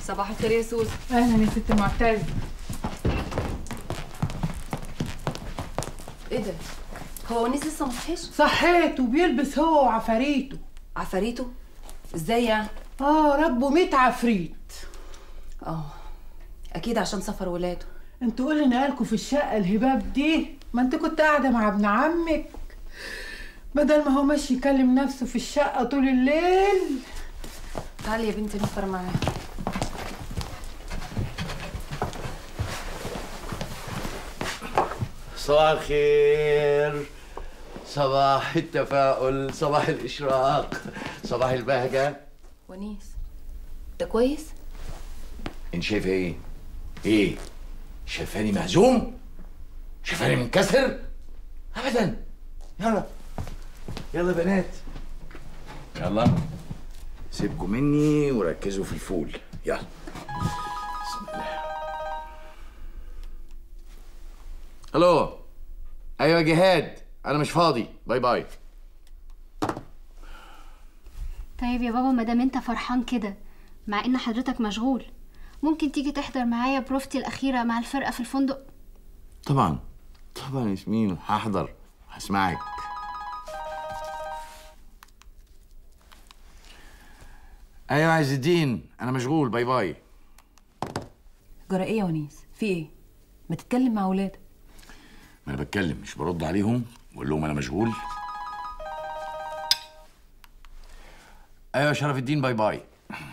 صباح الخير يا سوسو اهلا يا ست معتز ايه ده هو ونيس لسه ما صحيش صحيت وبيلبس هو وعفاريته عفاريته ازاي يعني اه ربه ميت عفريت اه اكيد عشان سفر ولاده انتوا قولي نقالكوا في الشقه الهباب دي ما انت كنت قاعده مع ابن عمك بدل ما هو ماشي يكلم نفسه في الشقه طول الليل تعالي يا بنتي نفطر معايا صباح الخير صباح التفاؤل صباح الإشراق صباح البهجة ونيس ده كويس انت شايفة ايه؟ ايه؟ شايفاني مهزوم؟ شايفاني منكسر؟ أبدا يلا يلا بنات يلا سيبكوا مني وركزوا في الفول يلا بسم الله الو ايوه جهاد انا مش فاضي باي باي طيب يا بابا مادام انت فرحان كده مع ان حضرتك مشغول ممكن تيجي تحضر معايا بروفتي الاخيره مع الفرقه في الفندق طبعا طبعا يا ياسمين هحضر هسمعك ايوه عز الدين انا مشغول باي باي جرى ايه يا ونيس في ايه ما تتكلم مع ولادك ما انا بتكلم مش برد عليهم واقول لهم انا مشغول ايوه يا شرف الدين باي باي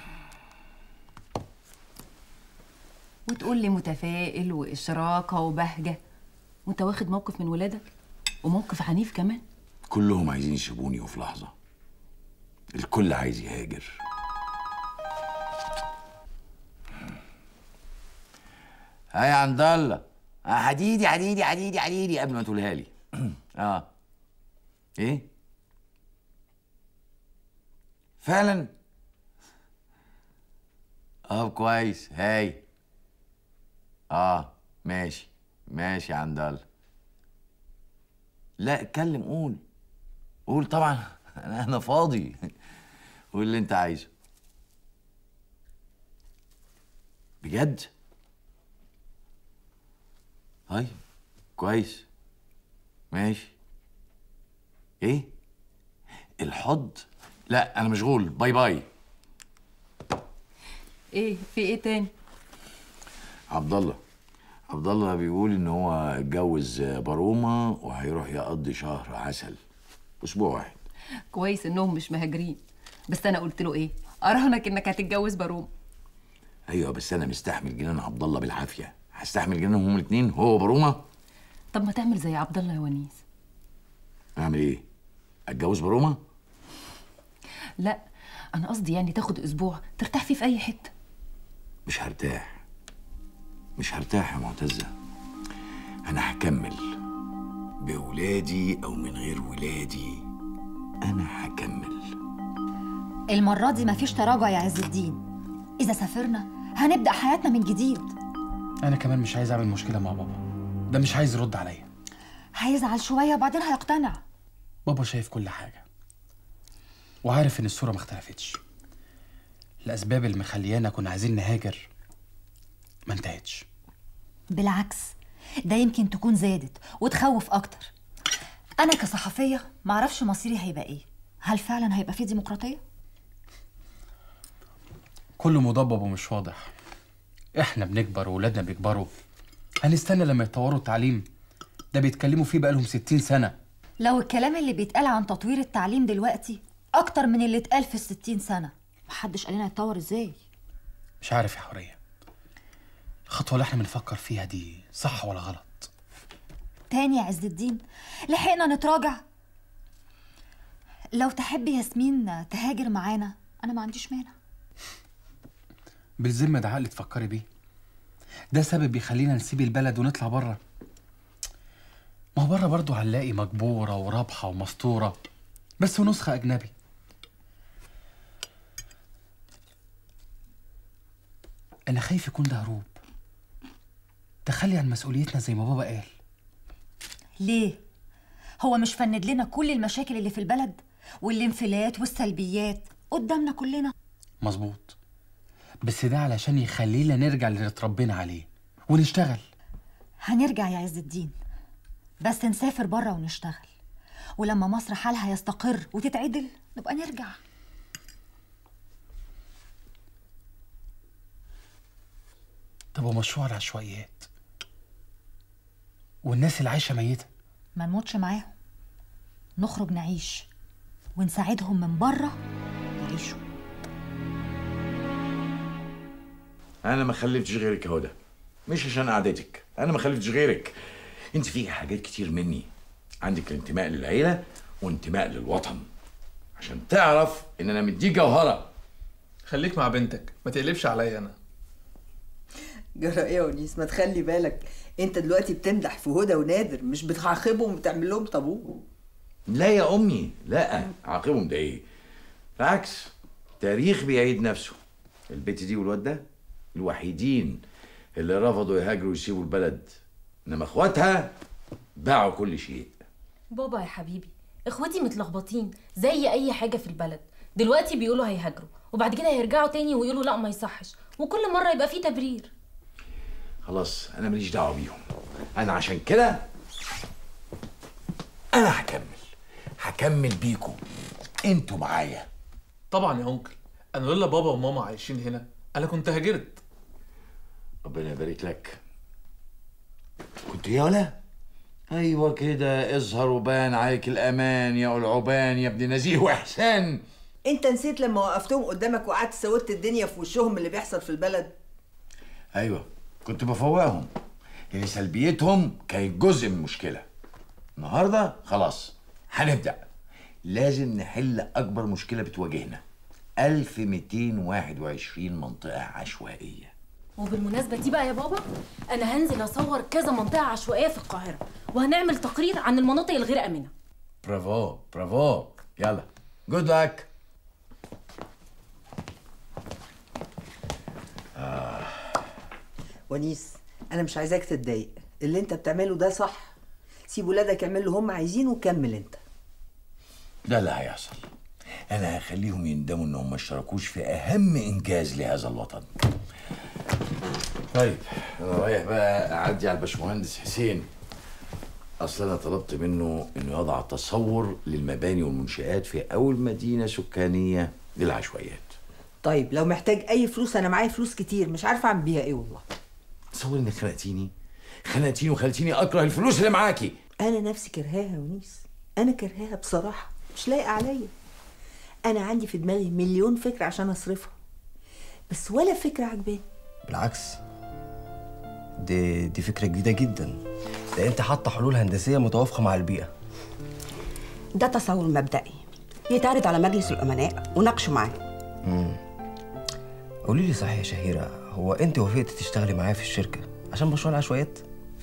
وتقول لي متفائل واشراقه وبهجه وانت واخد موقف من ولادك وموقف عنيف كمان كلهم عايزين يسيبوني وفي لحظه الكل عايز يهاجر هيا عند الله آه، حديدي حديدي حديدي حديدي قبل ما تقولها لي اه ايه فعلا اه كويس هاي اه ماشي ماشي يا عند الله لا اتكلم قول قول طبعا انا انا فاضي قول اللي انت عايزه بجد طيب كويس ماشي ايه الحض لا انا مشغول باي باي ايه في ايه تاني عبد الله عبد الله بيقول ان هو اتجوز بارومه وهيروح يقضي شهر عسل اسبوع واحد كويس انهم مش مهاجرين بس انا قلت له ايه اراهنك انك هتتجوز باروم ايوه بس انا مستحمل جنان عبد الله بالعافيه هستحمل جنانهم هما الاثنين هو وبارومه طب ما تعمل زي عبد الله يا ونيس اعمل ايه اتجوز بارومه لا انا قصدي يعني تاخد اسبوع ترتاح فيه في اي حته مش هرتاح مش هرتاح يا معتزة أنا هكمل بولادي أو من غير ولادي أنا هكمل المرة دي مفيش تراجع يا عز الدين إذا سافرنا هنبدأ حياتنا من جديد انا كمان مش عايز اعمل مشكله مع بابا ده مش عايز يرد عليا هيزعل شوية وبعدين هيقتنع بابا شايف كل حاجه وعارف ان الصوره ما اختلفتش الاسباب اللي مخليانا كنا عايزين نهاجر ما انتهتش بالعكس ده يمكن تكون زادت وتخوف أكتر أنا كصحفية معرفش مصيري هيبقى إيه هل فعلا هيبقى فيه ديمقراطية؟ كله مضبب ومش واضح احنا بنكبر وولادنا بيكبروا هنستنى لما يطوروا التعليم ده بيتكلموا فيه بقالهم ستين سنة لو الكلام اللي بيتقال عن تطوير التعليم دلوقتي أكتر من اللي اتقال في الستين سنة محدش قال لنا يتطور إزاي مش عارف يا حورية الخطوة اللي احنا بنفكر فيها دي صح ولا غلط تاني يا عز الدين لحقنا نتراجع لو تحب ياسمين تهاجر معانا أنا ما عنديش مانع بالذمة ده عقل تفكري بيه ده سبب بيخلينا نسيب البلد ونطلع بره ما هو بره برضه هنلاقي مجبورة ورابحة ومستورة بس نسخة أجنبي أنا خايف يكون ده هروب تخلي عن مسؤوليتنا زي ما بابا قال ليه؟ هو مش فند لنا كل المشاكل اللي في البلد والانفلات والسلبيات قدامنا كلنا مظبوط بس ده علشان يخلينا نرجع للي اتربينا عليه ونشتغل هنرجع يا عز الدين بس نسافر بره ونشتغل ولما مصر حالها يستقر وتتعدل نبقى نرجع طب ومشروع العشوائيات والناس اللي عايشه ميته ما نموتش معاهم نخرج نعيش ونساعدهم من بره يعيشوا انا ما خلفتش غيرك يا هدى مش عشان قعدتك انا ما خلفتش غيرك انت فيك حاجات كتير مني عندك الانتماء للعيله وانتماء للوطن عشان تعرف ان انا مديك جوهره خليك مع بنتك ما تقلبش عليا انا جرى ايه يا ونيس ما تخلي بالك انت دلوقتي بتمدح في هدى ونادر مش بتعاقبهم وبتعمل لهم طابور لا يا امي لا عاقبهم ده ايه بالعكس تاريخ بيعيد نفسه البت دي والواد ده الوحيدين اللي رفضوا يهاجروا ويسيبوا البلد انما اخواتها باعوا كل شيء بابا يا حبيبي اخواتي متلخبطين زي اي حاجه في البلد دلوقتي بيقولوا هيهاجروا وبعد كده هيرجعوا تاني ويقولوا لا ما يصحش وكل مره يبقى فيه تبرير خلاص انا ماليش دعوه بيهم انا عشان كده انا هكمل هكمل بيكم انتوا معايا طبعا يا انكل انا لولا بابا وماما عايشين هنا انا كنت هاجرت ربنا يبارك لك كنت يا ولا ايوه كده اظهر وبان عليك الامان يا العبان يا ابن نزيه واحسان انت نسيت لما وقفتهم قدامك وقعدت سودت الدنيا في وشهم اللي بيحصل في البلد ايوه كنت بفوقهم ان سلبيتهم كانت جزء من المشكله النهارده خلاص هنبدا لازم نحل اكبر مشكله بتواجهنا 1221 منطقه عشوائيه وبالمناسبه دي بقى يا بابا انا هنزل اصور كذا منطقه عشوائيه في القاهره وهنعمل تقرير عن المناطق الغير امنه برافو برافو يلا جود لك ونيس انا مش عايزاك تتضايق اللي انت بتعمله ده صح سيب ولادك يعملوا اللي هم عايزينه وكمل انت ده اللي هيحصل انا هخليهم يندموا انهم ما اشتركوش في اهم انجاز لهذا الوطن طيب انا رايح بقى اعدي على الباشمهندس حسين اصل انا طلبت منه انه يضع تصور للمباني والمنشآت في اول مدينه سكانيه للعشوائيات طيب لو محتاج اي فلوس انا معايا فلوس كتير مش عارفه اعمل بيها ايه والله تصور انك خنقتيني خنقتيني وخلتيني اكره الفلوس اللي معاكي انا نفسي كرهاها يا ونيس انا كرهاها بصراحه مش لايقه عليا انا عندي في دماغي مليون فكره عشان اصرفها بس ولا فكره عجباني بالعكس دي دي فكرة جديدة جدا ده انت حاطة حلول هندسية متوافقة مع البيئة ده تصور مبدئي يتعرض على مجلس الأمناء وناقشوا معاه قولي لي صحيح يا شهيرة هو انت وافقتي تشتغلي معايا في الشركة عشان مشروع العشوائيات؟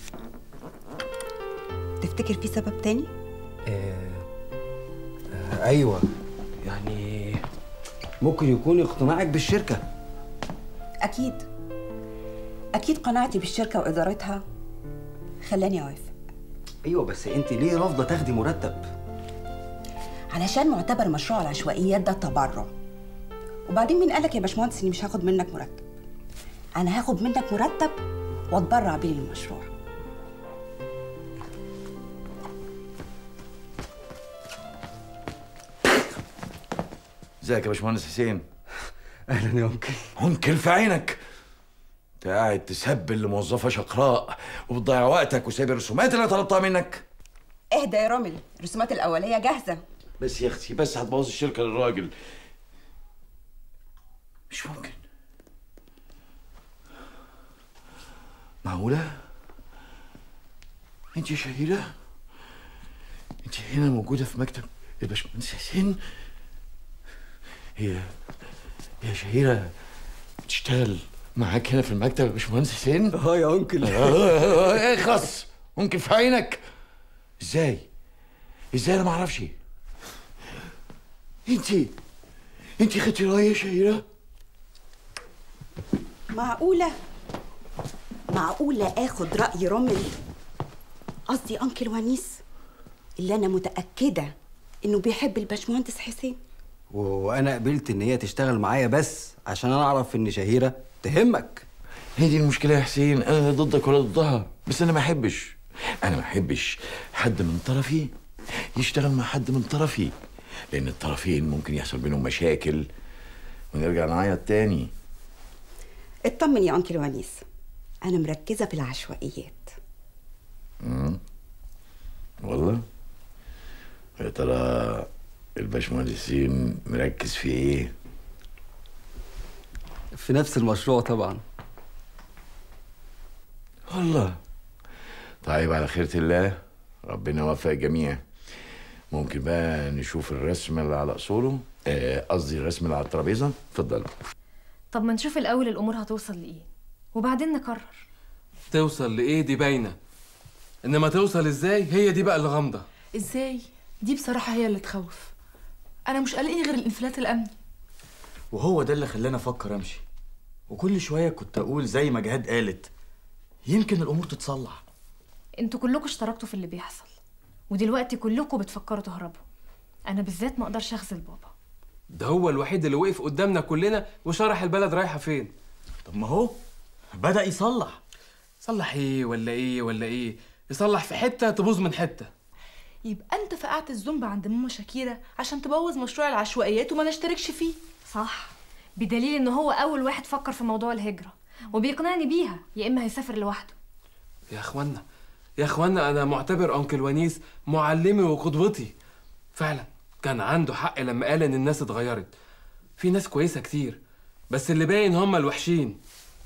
تفتكر في سبب تاني؟ آه آه ايوه يعني ممكن يكون اقتناعك بالشركة أكيد أكيد قناعتي بالشركة وإدارتها خلاني أوافق ايوه بس انت ليه رافضة تاخدي مرتب؟ علشان معتبر مشروع العشوائيات ده تبرع وبعدين مين قالك يا باشمهندس إني مش هاخد منك مرتب أنا هاخد منك مرتب وأتبرع بيه للمشروع ازيك يا باشمهندس حسين اهلا يا انكل انكل في عينك انت قاعد تسبل لموظفه شقراء وبتضيع وقتك وسايب الرسومات اللي أنا طلبتها منك اهدى يا رامل الرسومات الأولية جاهزة بس يا اختي بس هتبوظ الشركه للراجل مش ممكن معقولة؟ انت يا شهيرة؟ انت هنا موجودة في مكتب الباشمهندس حسين؟ هي هي شهيرة بتشتغل معاك هنا في المكتب يا باشمهندس حسين؟ اه يا انكل اخلص ممكن في عينك ازاي؟ ازاي انا ما اعرفش؟ انت انت خدتي رايي يا شهيرة؟ معقولة معقولة آخد رأي رامل قصدي أنكل ونيس اللي أنا متأكدة إنه بيحب الباشمهندس حسين وانا قبلت ان هي تشتغل معايا بس عشان انا اعرف ان شهيره تهمك هي دي المشكله يا حسين انا لا ضدك ولا ضدها بس انا ما احبش انا ما احبش حد من طرفي يشتغل مع حد من طرفي لان الطرفين ممكن يحصل بينهم مشاكل ونرجع نعيط تاني اطمن يا انكل ونيس انا مركزه في العشوائيات مم. والله يا ترى الباشمهندسين مركز في ايه في نفس المشروع طبعا والله طيب على خيرة الله ربنا يوفق الجميع ممكن بقى نشوف الرسم اللي على اصوله آه، قصدي الرسم اللي على الترابيزه اتفضل طب ما نشوف الاول الامور هتوصل لايه وبعدين نقرر توصل لايه دي باينه انما توصل ازاي هي دي بقى اللي غامضه ازاي دي بصراحه هي اللي تخوف انا مش قلقني غير الانفلات الامني وهو ده اللي خلاني افكر امشي وكل شويه كنت اقول زي ما جهاد قالت يمكن الامور تتصلح انتوا كلكم اشتركتوا في اللي بيحصل ودلوقتي كلكم بتفكروا تهربوا انا بالذات ما اقدرش اخذل بابا ده هو الوحيد اللي وقف قدامنا كلنا وشرح البلد رايحه فين طب ما هو بدا يصلح صلح ايه ولا ايه ولا ايه يصلح في حته تبوظ من حته يبقى انت فقعت الزومبا عند ماما شاكيرا عشان تبوظ مشروع العشوائيات وما نشتركش فيه صح بدليل ان هو اول واحد فكر في موضوع الهجره وبيقنعني بيها يا اما هيسافر لوحده يا اخوانا يا اخوانا انا معتبر انكل ونيس معلمي وقدوتي فعلا كان عنده حق لما قال ان الناس اتغيرت في ناس كويسه كتير بس اللي باين هم الوحشين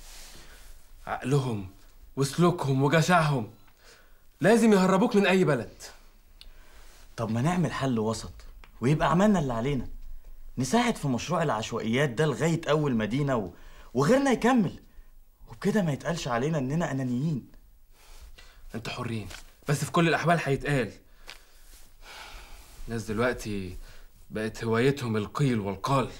عقلهم وسلوكهم وجشعهم لازم يهربوك من اي بلد طب ما نعمل حل وسط ويبقى عملنا اللي علينا نساعد في مشروع العشوائيات ده لغايه اول مدينه و... وغيرنا يكمل وبكده ما يتقالش علينا اننا انانيين انتوا حرين بس في كل الاحوال هيتقال الناس دلوقتي بقت هوايتهم القيل والقال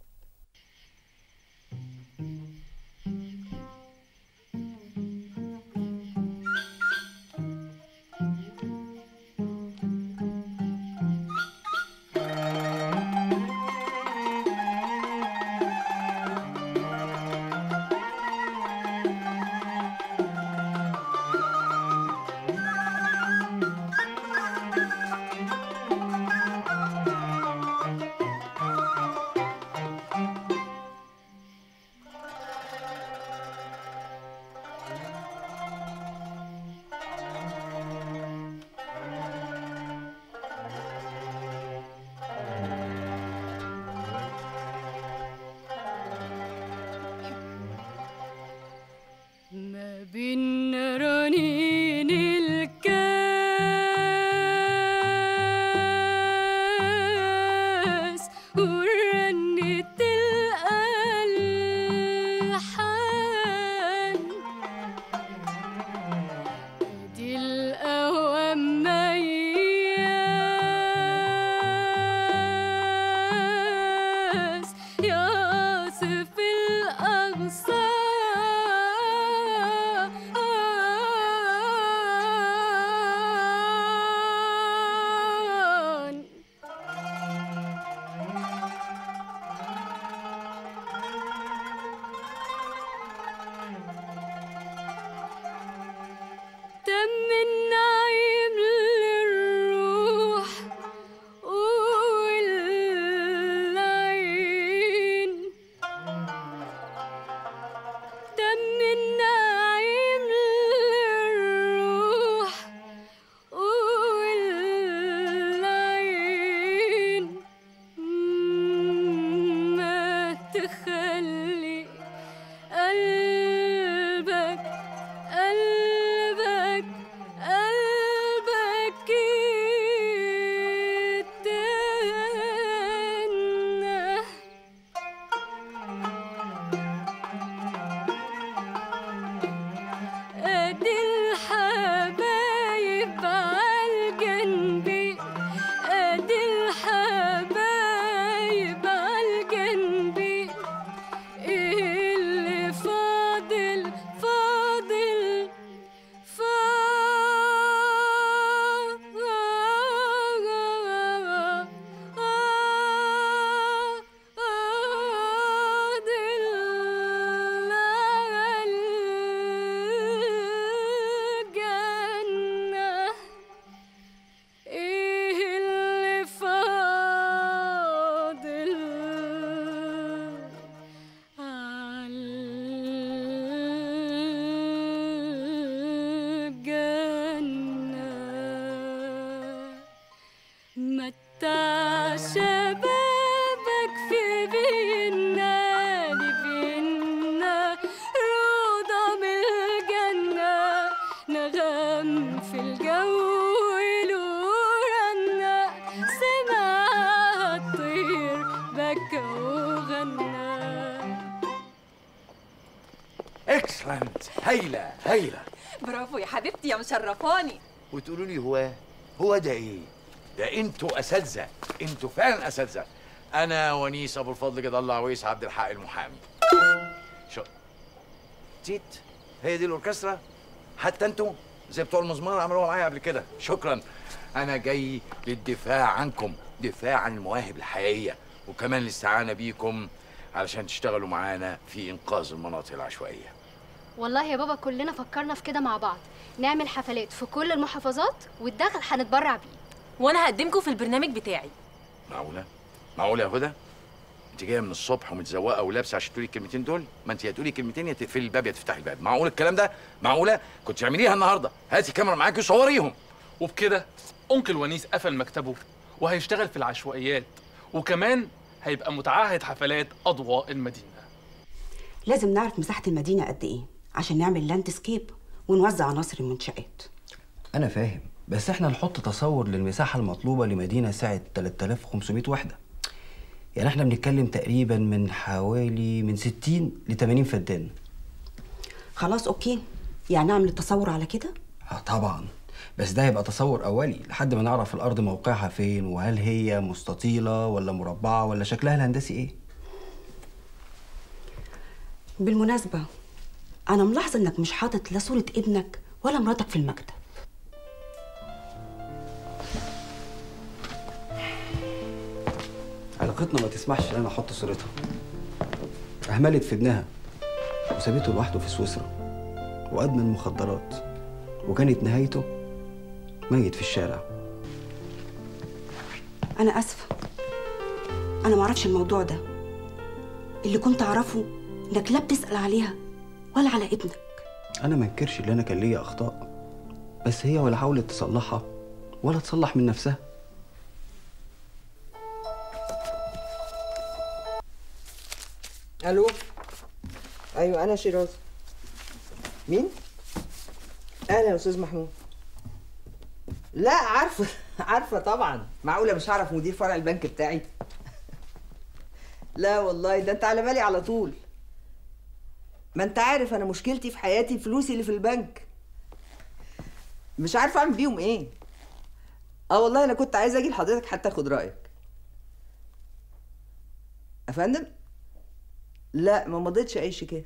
ما بين رنين الكاس ورنة الألحان دي القهوة مياس يصف الأغصان تم النعيم للروح والعين تم النعيم للروح والعين ما تخلي قلبك قلبك قلبك يتنى ادي الحبايب عالجنبي ادي الحبايب عالجنبي اللي فاضل فاضل نغم في الجو له رنة سمعها الطير بكى وغنى اكسلنت هايله هايله برافو يا حبيبتي يا مشرفاني وتقولوا لي هو هو ده ايه ده انتوا اساتذه انتوا فعلا اساتذه انا ونيس ابو الفضل جد الله عويس عبد الحق المحامي شو نسيت هي دي الاوركسترا حتى انتوا زي بتوع المزمار عملوها معايا قبل كده شكرا انا جاي للدفاع عنكم دفاع عن المواهب الحقيقيه وكمان الاستعانه بيكم علشان تشتغلوا معانا في انقاذ المناطق العشوائيه والله يا بابا كلنا فكرنا في كده مع بعض نعمل حفلات في كل المحافظات والدخل هنتبرع بيه وانا هقدمكم في البرنامج بتاعي معقوله معقوله يا هدى انت جايه من الصبح ومتزوقه ولابسه عشان تقولي الكلمتين دول ما انت يا تقولي كلمتين يا تقفلي الباب يا تفتحي الباب معقول الكلام ده معقوله كنت تعمليها النهارده هاتي كاميرا معاكي وصوريهم وبكده أنكل ونيس قفل مكتبه وهيشتغل في العشوائيات وكمان هيبقى متعهد حفلات أضواء المدينة لازم نعرف مساحة المدينة قد إيه عشان نعمل لاندسكيب ونوزع عناصر المنشآت انا فاهم بس احنا نحط تصور للمساحه المطلوبه لمدينه سعه 3500 وحده يعني احنا بنتكلم تقريبا من حوالي من 60 ل 80 فدان خلاص أوكي يعني نعمل التصور على كده اه طبعا بس ده هيبقى تصور اولي لحد ما نعرف الارض موقعها فين وهل هي مستطيله ولا مربعه ولا شكلها الهندسي ايه بالمناسبة أنا ملاحظة إنك مش حاطط لا صورة ابنك ولا مراتك في المكتب علاقتنا ما تسمحش ان انا احط صورتها اهملت في ابنها وسابته لوحده في سويسرا وادمن مخدرات وكانت نهايته ميت في الشارع أنا آسفة أنا معرفش الموضوع ده اللي كنت أعرفه إنك لا بتسأل عليها ولا على ابنك انا ما انكرش ان انا كان ليا اخطاء بس هي ولا حاولت تصلحها ولا تصلح من نفسها الو ايوه انا شيراز مين اهلا يا استاذ محمود لا عارفه عارفه طبعا معقوله مش هعرف مدير فرع البنك بتاعي لا والله ده انت على بالي على طول ما انت عارف انا مشكلتي في حياتي فلوسي اللي في البنك مش عارفه اعمل بيهم ايه اه والله انا كنت عايزه اجي لحضرتك حتى اخد رايك يا فندم لا ما مضيتش اي شيكات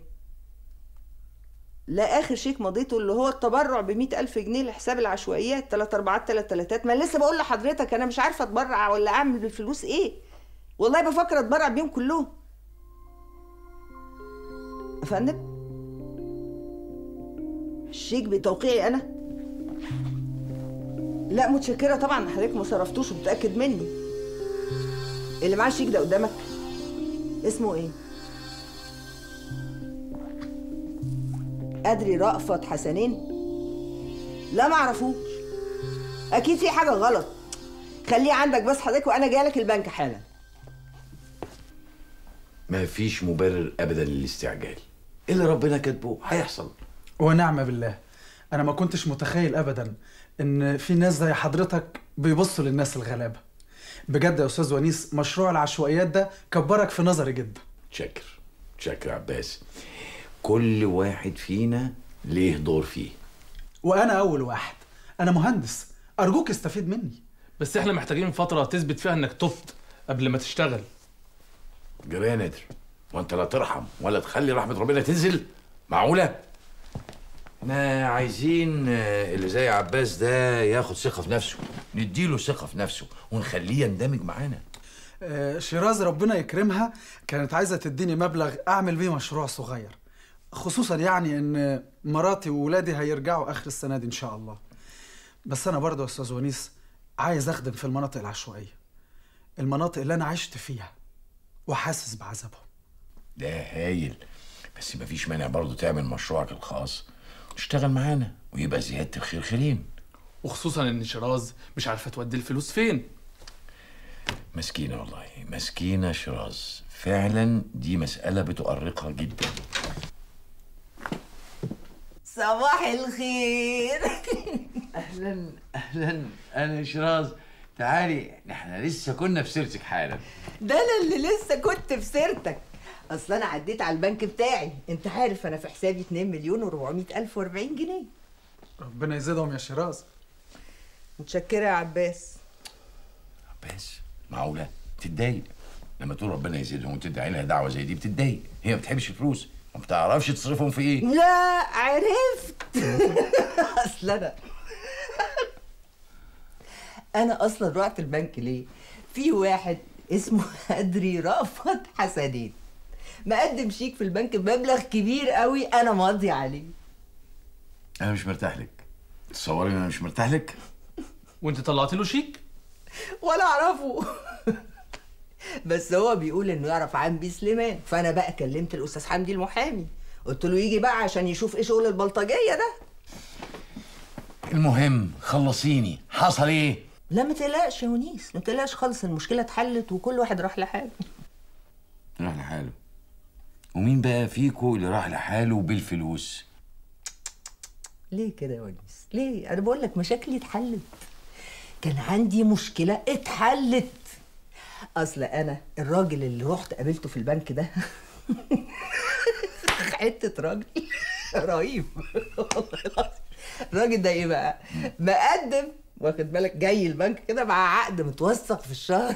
لا اخر شيك مضيته اللي هو التبرع ب ألف جنيه لحساب العشوائيات تلات اربعات تلات تلاتات ما أنا لسه بقول لحضرتك انا مش عارفه اتبرع ولا اعمل بالفلوس ايه والله بفكر اتبرع بيهم كلهم يا فندم الشيك بتوقيعي انا لا متشكره طبعا حضرتك ما صرفتوش ومتاكد مني اللي معاه الشيك ده قدامك اسمه ايه أدري رأفت حسنين لا ما اعرفوش اكيد في حاجه غلط خليه عندك بس حضرتك وانا جايه لك البنك حالا ما فيش مبرر ابدا للاستعجال اللي ربنا كاتبه هيحصل ونعم بالله انا ما كنتش متخيل ابدا ان في ناس زي حضرتك بيبصوا للناس الغلابه بجد يا استاذ ونيس مشروع العشوائيات ده كبرك في نظري جدا شكر شكر يا عباس كل واحد فينا ليه دور فيه وانا اول واحد انا مهندس ارجوك استفيد مني بس احنا محتاجين فترة تثبت فيها انك تفت قبل ما تشتغل جرى يا نادر وانت لا ترحم ولا تخلي رحمه ربنا تنزل معقوله احنا عايزين آه، اللي زي عباس ده ياخد ثقه في نفسه نديله ثقه في نفسه ونخليه يندمج معانا آه، شيراز ربنا يكرمها كانت عايزه تديني مبلغ اعمل بيه مشروع صغير خصوصا يعني ان مراتي وولادي هيرجعوا اخر السنه دي ان شاء الله بس انا برضه يا استاذ ونيس عايز اخدم في المناطق العشوائيه المناطق اللي انا عشت فيها وحاسس بعذابهم ده هايل بس مفيش مانع برضه تعمل مشروعك الخاص وتشتغل معانا ويبقى زياده الخير خيرين وخصوصا ان شيراز مش عارفة تودي الفلوس فين مسكينه والله مسكينه شراز فعلا دي مساله بتؤرقها جدا صباح الخير اهلا اهلا انا شراز تعالي احنا لسه كنا في سيرتك حالا ده انا اللي لسه كنت في سيرتك اصل انا عديت على البنك بتاعي انت عارف انا في حسابي 2 مليون و400 الف و40 جنيه ربنا يزيدهم يا شيراز متشكره يا عباس بس معقوله تتضايق لما تقول ربنا يزيدهم وتدعي لها دعوه زي دي بتتضايق هي ما بتحبش الفلوس ما بتعرفش تصرفهم في ايه لا عرفت اصل انا انا اصلا رحت البنك ليه في واحد اسمه ادري رأفت حسنين مقدم شيك في البنك بمبلغ كبير قوي انا ماضي عليه انا مش مرتاح لك تصوري ان انا مش مرتاح لك وانت طلعت له شيك ولا اعرفه بس هو بيقول انه يعرف عمي سليمان فانا بقى كلمت الاستاذ حمدي المحامي قلت له يجي بقى عشان يشوف ايه شغل البلطجيه ده المهم خلصيني حصل ايه لا ما تقلقش يا ونيس ما تقلقش خالص المشكله اتحلت وكل واحد راح لحاله راح لحاله ومين بقى فيكو اللي راح لحاله بالفلوس ليه كده يا ونيس ليه انا بقول لك مشاكلي اتحلت كان عندي مشكله اتحلت اصل انا الراجل اللي رحت قابلته في البنك ده حته راجل رهيب والله العظيم. الراجل ده ايه بقى مقدم واخد بالك جاي البنك كده مع عقد متوثق في الشهر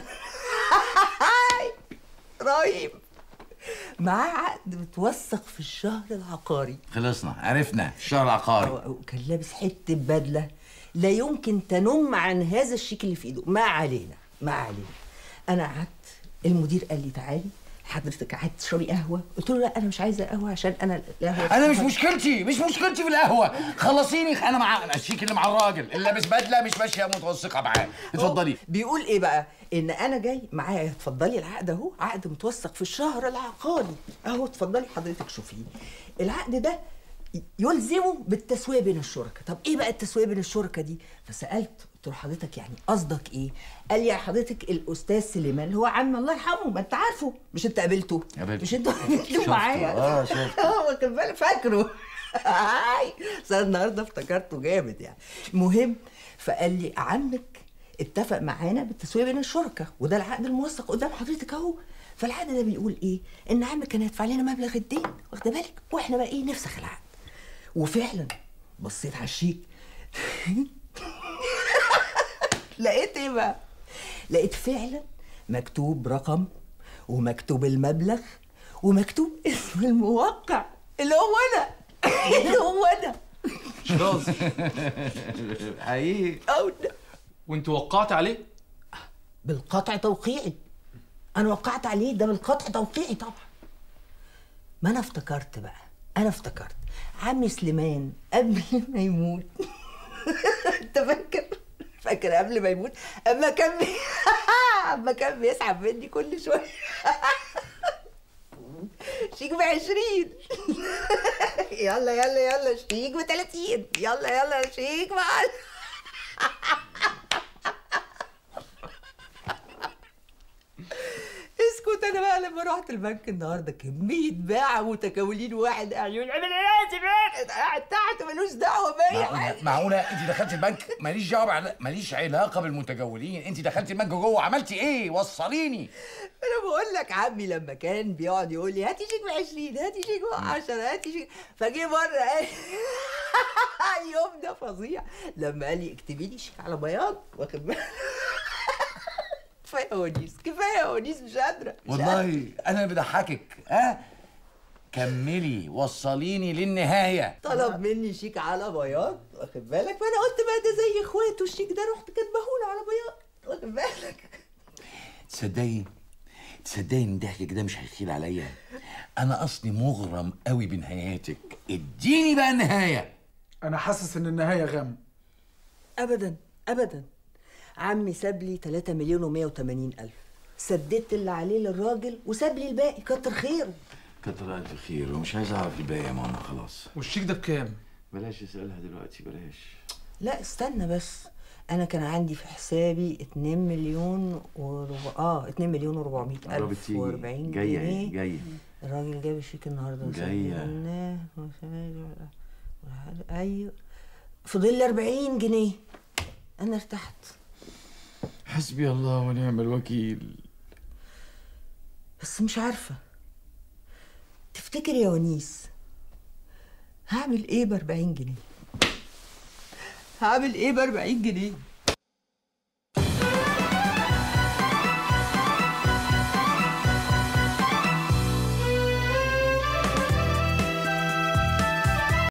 رهيب معاه عقد متوثق في الشهر العقاري خلصنا عرفنا الشهر العقاري وكان لابس حته بدله لا يمكن تنم عن هذا الشيك اللي في ايده ما علينا ما علينا انا قعدت المدير قال لي تعالي حضرتك قاعد تشربي قهوه قلت له لا انا مش عايزه قهوه عشان انا القهوه انا مش مشكلتي مش مشكلتي في القهوه خلصيني انا مع أنا الشيك اللي مع الراجل اللي لابس بدله مش ماشيه متوثقه معاه اتفضلي بيقول ايه بقى ان انا جاي معايا اتفضلي العقد اهو عقد متوثق في الشهر العقاري اهو اتفضلي حضرتك شوفيه العقد ده يلزمه بالتسويه بين الشركاء طب ايه بقى التسويه بين الشركاء دي فسالت قلت له حضرتك يعني قصدك ايه قال لي يا حضرتك الاستاذ سليمان اللي هو عم الله يرحمه ما انت عارفه مش انت قابلته قابلته. مش انت قابلته شفته. معايا آه، شفته. اه واخد بالك فاكره هاي بس أنا النهارده افتكرته جامد يعني المهم فقال لي عمك اتفق معانا بالتسويه بين الشركاء وده العقد الموثق قدام حضرتك اهو فالعقد ده بيقول ايه ان عمك كان هيدفع لنا مبلغ الدين واخده بالك واحنا بقى ايه نفسخ العقد وفعلا بصيت على الشيك لقيت ايه بقى لقيت فعلا مكتوب رقم ومكتوب المبلغ ومكتوب اسم الموقع اللي هو انا اللي هو انا شراز حقيقي او ده وانت وقعت عليه بالقطع توقيعي انا وقعت عليه ده بالقطع توقيعي طبعا ما انا افتكرت بقى انا افتكرت عمي سليمان قبل ما يموت انت فاكر فاكر قبل ما يموت اما كان بي... اما كان بيسحب مني كل شويه شيك ب 20 يلا يلا يلا شيك ب 30 يلا يلا شيك ب اسكت انا بقى لما رحت البنك النهارده كميه باعة متكاملين واحد قاعد يقول انا لازم قاعد تحت ملوش دعوه بيا معقولة معقولة انت دخلت البنك ماليش دعوة بعل- ماليش علاقة بالمتجولين انت دخلت البنك جوه عملتي ايه وصليني انا بقول لك عمي لما كان بيقعد يقول لي هاتي شيك ب 20 هاتي شيك ب 10 هاتي شيك فجه مره قال اليوم ده فظيع لما قال لي اكتبي لي شيك على بياض واخد بالك كفايه يا ونيس كفايه يا ونيس مش قادره مش قادرة. والله انا اللي بضحكك ها كملي وصليني للنهاية طلب مني شيك على بياض واخد بالك فانا قلت بقى ده زي اخواته الشيك ده رحت كاتبهوله على بياض واخد بالك تصدقي تصدقي ان ضحكك ده مش هيخيل عليا انا اصلي مغرم قوي بنهاياتك اديني بقى النهاية انا حاسس ان النهايه غم ابدا ابدا عمي ساب لي 3 مليون و180 الف سددت اللي عليه للراجل وساب لي الباقي كتر خيره كتر الف خير ومش عايز اعرف الباقي يا ماما خلاص والشيك ده بكام بلاش اسالها دلوقتي بلاش لا استنى بس انا كان عندي في حسابي 2 مليون وربع اه 2 مليون و400 قربت الف تيجي. و40 جاية جنيه اهي، جاية. الراجل جاب الشيك النهارده جاية. وسددناه. ايوه فاضل لي 40 جنيه انا ارتحت حسبي الله ونعم الوكيل بس مش عارفه تفتكر يا ونيس هعمل ايه ب 40 جنيه هعمل ايه ب 40 جنيه